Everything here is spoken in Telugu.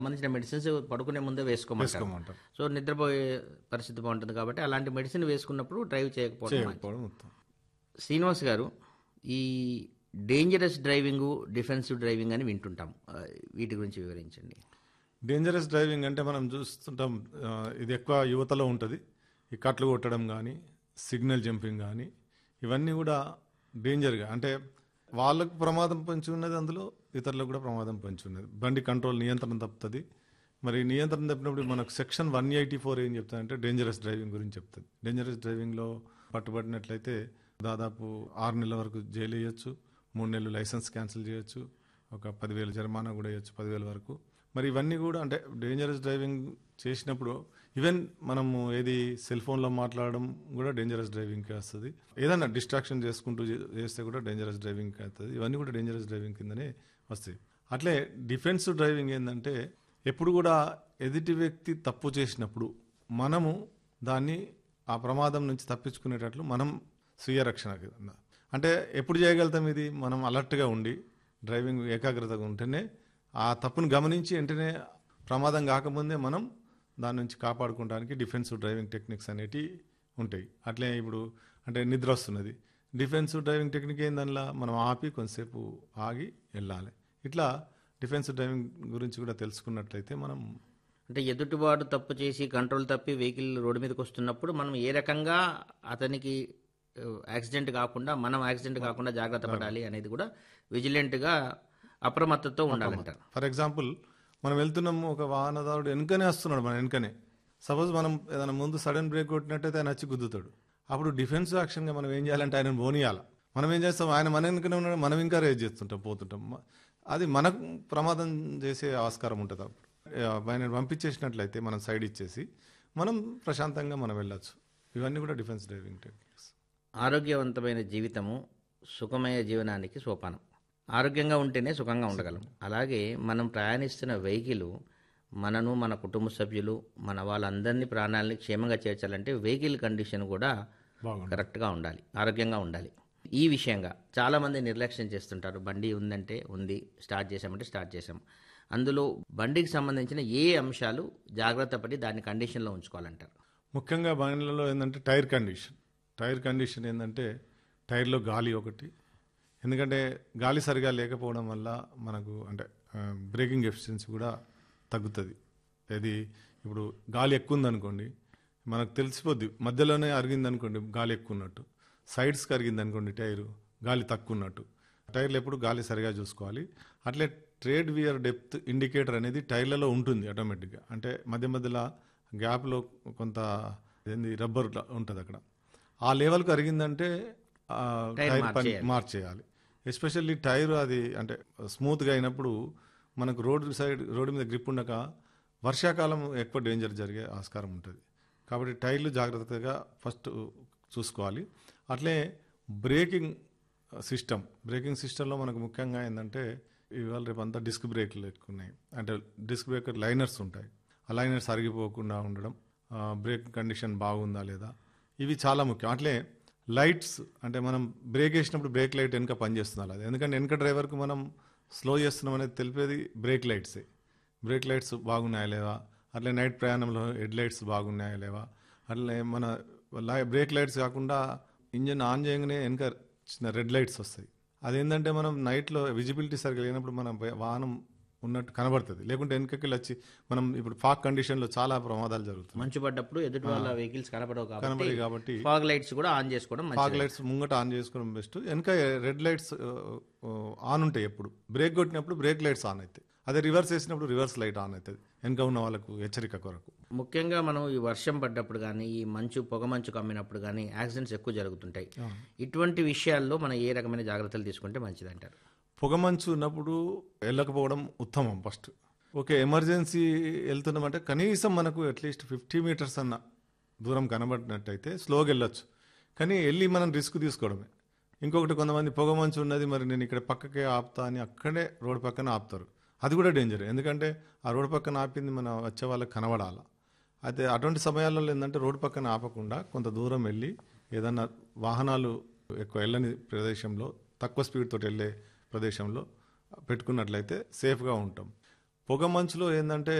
సంబంధించిన మెడిసిన్స్ పడుకునే ముందే వేసుకోమంటారు వేసుకోమంటారు సో నిద్రపోయే పరిస్థితి బాగుంటుంది కాబట్టి అలాంటి మెడిసిన్ వేసుకున్నప్పుడు డ్రైవ్ చేయకపోవడం మంచిది. చేయకపోవడం ఉత్తమం శ్రీనివాస్ గారు ఈ డేంజరస్ డ్రైవింగ్ డిఫెన్సివ్ డ్రైవింగ్ అని వింటుంటాం ఆ, వీటి గురించి వివరించండి డేంజరస్ డ్రైవింగ్ అంటే మనం చూస్తుంటాం ఆ, ఇది ఎక్కువ యువతలో ఉంటుంది ఈ కట్లు కొట్టడం కానీ సిగ్నల్ జంపింగ్ కానీ ఇవన్నీ కూడా డేంజర్గా అంటే వాళ్ళకు ప్రమాదం పొంచి ఉన్నది అందులో ఇతరులకు కూడా ప్రమాదం పొంచి ఉన్నది బండి కంట్రోల్ నియంత్రణ తప్పుతుంది మరి నియంత్రణ తప్పినప్పుడు మనకు సెక్షన్ వన్ ఎయిటీ ఫోర్ ఏం చెప్తాదంటే డేంజరస్ డ్రైవింగ్ గురించి చెప్తుంది డేంజరస్ డ్రైవింగ్లో పట్టుబడినట్లయితే దాదాపు ఆరు నెలల వరకు జైలు వేయచ్చు మూడు నెలలు లైసెన్స్ క్యాన్సిల్ చేయొచ్చు ఒక పదివేలు జరిమానా కూడా వేయచ్చు పదివేల వరకు మరి ఇవన్నీ కూడా అంటే డేంజరస్ డ్రైవింగ్ చేసినప్పుడు ఈవెన్ మనము ఏది సెల్ ఫోన్లో మాట్లాడడం కూడా డేంజరస్ డ్రైవింగ్కి వస్తుంది ఏదైనా డిస్ట్రాక్షన్ చేసుకుంటూ చే- చేస్తే కూడా డేంజరస్ డ్రైవింగ్కి వస్తుంది ఇవన్నీ కూడా డేంజరస్ డ్రైవింగ్ కిందనే వస్తాయి అట్లే డిఫెన్సివ్ డ్రైవింగ్ ఏంటంటే ఎప్పుడు కూడా ఎదుటి వ్యక్తి తప్పు చేసినప్పుడు మనము దాన్ని ఆ ప్రమాదం నుంచి తప్పించుకునేటట్లు మనం స్వీయ రక్షణ కింద అంటే ఎప్పుడు చేయగలుగుతాం ఇది మనం అలర్ట్గా ఉండి డ్రైవింగ్ ఏకాగ్రతగా ఉంటేనే ఆ తప్పును గమనించి వెంటనే ప్రమాదం కాకముందే మనం దాని నుంచి కాపాడుకోవడానికి డిఫెన్సివ్ డ్రైవింగ్ టెక్నిక్స్ అనేటివి ఉంటాయి అట్లే ఇప్పుడు అంటే నిద్ర వస్తున్నది డిఫెన్సివ్ డ్రైవింగ్ టెక్నిక్ ఏందనలా మనం ఆపి కొంతసేపు ఆగి వెళ్ళాలి ఇట్లా డిఫెన్సివ్ డ్రైవింగ్ గురించి కూడా తెలుసుకున్నట్లయితే మనం అంటే ఎదుటివాడు తప్పు చేసి కంట్రోల్ తప్పి వెహికల్ రోడ్డు మీదకి వస్తున్నప్పుడు మనం ఏ రకంగా అతనికి ఆ, యాక్సిడెంట్ కాకుండా మనం యాక్సిడెంట్ కాకుండా జాగ్రత్త పడాలి అనేది కూడా విజిలెంట్గా అప్రమత్తతో ఉండాలంటారు ఫర్ ఎగ్జాంపుల్ మనం వెళ్తున్నాము ఒక వాహనదారుడు వెనుకనే వస్తున్నాడు మన వెనుకనే సపోజ్ మనం ఏదైనా ముందు సడన్ బ్రేక్ కొట్టినట్టయితే ఆయన వచ్చి గుద్దుతాడు అప్పుడు డిఫెన్స్ యాక్షన్గా మనం ఏం చేయాలంటే ఆయన పోనీయాల మనం ఏం చేస్తాం ఆయన మన వెనుకనే ఉన్నాడు మనం ఇంకా రేజ్ చేస్తుంటాం పోతుంటాం మ- అది మనకు ప్రమాదం చేసే ఆస్కారం ఉంటుంది అప్పుడు ఆ, ఆయన పంపించేసినట్లయితే మనం సైడ్ ఇచ్చేసి మనం ప్రశాంతంగా మనం వెళ్ళొచ్చు ఇవన్నీ కూడా డిఫెన్స్ డ్రైవింగ్ టెక్నిక్స్ ఆరోగ్యవంతమైన జీవితము సుఖమయ జీవనానికి సోపానం ఆరోగ్యంగా ఉంటేనే సుఖంగా ఉండగలం అలాగే మనం ప్రయాణిస్తున్న వెహికల్ మనను మన కుటుంబ సభ్యులు మన వాళ్ళందరినీ ప్రాణాలని క్షేమంగా చేర్చాలంటే వెహికల్ కండిషన్ కూడా బాగుంది కరెక్ట్గా ఉండాలి ఆరోగ్యంగా ఉండాలి ఈ విషయంగా చాలామంది నిర్లక్ష్యం చేస్తుంటారు బండి ఉందంటే ఉంది స్టార్ట్ చేసామంటే స్టార్ట్ చేసాం అందులో బండికి సంబంధించిన ఏ అంశాలు జాగ్రత్త పడి దాన్ని కండిషన్లో ఉంచుకోవాలంటారు ముఖ్యంగా బండ్లలో ఏంటంటే టైర్ కండిషన్ టైర్ కండిషన్ ఏంటంటే టైర్లో గాలి ఒకటి ఎందుకంటే గాలి సరిగా లేకపోవడం వల్ల మనకు అంటే బ్రేకింగ్ ఎఫిషియన్సీ కూడా తగ్గుతుంది ఇది ఇప్పుడు గాలి ఎక్కువ ఉందనుకోండి మనకు తెలిసిపోద్ది మధ్యలోనే అరిగింది అనుకోండి గాలి ఎక్కువ ఉన్నట్టు సైడ్స్కి అరిగింది అనుకోండి టైరు గాలి తక్కువ ఉన్నట్టు టైర్లు ఎప్పుడు గాలి సరిగా చూసుకోవాలి అట్లే ట్రేడ్ వియర్ డెప్త్ ఇండికేటర్ అనేది టైర్లలో ఉంటుంది ఆటోమేటిక్గా అంటే మధ్య మధ్యలో గ్యాప్లో కొంత ఏంది రబ్బర్ ఉంటుంది అక్కడ ఆ లెవెల్కి అరిగిందంటే ఆ టైర్ టైర్ పని మార్చేయాలి. మార్చేయాలి ఎస్పెషల్లీ టైర్ అది అంటే స్మూత్గా అయినప్పుడు మనకు రోడ్డు సైడ్ రోడ్డు మీద గ్రిప్ ఉండక వర్షాకాలం ఎక్కువ డేంజర్ జరిగే ఆస్కారం ఉంటుంది కాబట్టి టైర్లు జాగ్రత్తగా ఫస్ట్ చూసుకోవాలి అట్లే బ్రేకింగ్ సిస్టమ్ బ్రేకింగ్ సిస్టంలో మనకు ముఖ్యంగా ఏంటంటే ఇవాళ రేపు అంతా డిస్క్ బ్రేక్లు ఎక్కువ ఉన్నాయి అంటే డిస్క్ బ్రేకర్ లైనర్స్ ఉంటాయి ఆ లైనర్స్ అరిగిపోకుండా ఉండడం ఆ, బ్రేక్ కండిషన్ బాగుందా లేదా ఇవి చాలా ముఖ్యం అట్లే లైట్స్ అంటే మనం బ్రేక్ వేసినప్పుడు బ్రేక్ లైట్ వెనక పనిచేస్తుందా లేదా ఎందుకంటే వెనక డ్రైవర్కి మనం స్లో చేస్తున్నాం అనేది తెలిపేది బ్రేక్ లైట్సే బ్రేక్ లైట్స్ బాగున్నాయా లేవా అట్లే నైట్ ప్రయాణంలో హెడ్ లైట్స్ బాగున్నాయా లేవా అట్లే మన లై- బ్రేక్ లైట్స్ కాకుండా ఇంజన్ ఆన్ చేయగానే వెనక చిన్న రెడ్ లైట్స్ వస్తాయి అదేంటంటే మనం నైట్లో విజిబిలిటీ సరిగ్గా లేనప్పుడు మన బ- వాహనం ఉన్నట్టు కనబడుతుంది లేకుంటే వెనకకి వచ్చి మనం ఇప్పుడు ఫాక్ కండిషన్లో చాలా ప్రమాదాలు జరుగుతాయి మంచు పడ్డప్పుడు ఎదుటి వాళ్ళ వెహికల్స్ కనపడవు కాబట్టి కనబడి కాబట్టి ఫాగ్ లైట్స్ కూడా ఆన్ చేసుకోవడం ఫాగ్ మంచిది లైట్స్ ముంగట ఆన్ చేసుకోవడం బెస్ట్ వెనక రెడ్ లైట్స్ ఆన్ ఉంటాయి ఎప్పుడు బ్రేక్ కొట్టినప్పుడు బ్రేక్ లైట్స్ ఆన్ అవుతాయి అదే రివర్స్ వేసినప్పుడు రివర్స్ లైట్ ఆన్ అవుతుంది వెనక ఉన్న వాళ్ళకు హెచ్చరిక కొరకు ముఖ్యంగా మనం ఈ వర్షం పడ్డప్పుడు కానీ ఈ మంచు పొగ మంచు కమ్మినప్పుడు కానీ యాక్సిడెంట్స్ ఎక్కువ జరుగుతుంటాయి ఇటువంటి విషయాల్లో మనం ఏ రకమైన జాగ్రత్తలు తీసుకుంటే మంచిది అంటారు పొగమంచు ఉన్నప్పుడు వెళ్ళకపోవడం ఉత్తమం ఫస్ట్ ఓకే ఎమర్జెన్సీ వెళ్తున్నామంటే కనీసం మనకు అట్లీస్ట్ ఫిఫ్టీ మీటర్స్ అన్న దూరం కనబడినట్టయితే స్లోగా వెళ్ళొచ్చు కానీ వెళ్ళి మనం రిస్క్ తీసుకోవడమే ఇంకొకటి కొంతమంది పొగమంచు ఉన్నది మరి నేను ఇక్కడ పక్కకే ఆపుతా అని అక్కడే రోడ్ పక్కన ఆపుతారు అది కూడా డేంజర్ ఎందుకంటే ఆ రోడ్ పక్కన ఆపింది మన వచ్చే వాళ్ళకి కనబడాలా అయితే అటువంటి సమయాల్లో ఏంటంటే రోడ్డు పక్కన ఆపకుండా కొంత దూరం వెళ్ళి ఏదన్నా వాహనాలు ఎక్కువ వెళ్ళని ప్రదేశంలో తక్కువ స్పీడ్ తోటి వెళ్ళే ప్రదేశంలో పెట్టుకున్నట్లయితే సేఫ్గా ఉంటాం పొగ మంచులో ఏంటంటే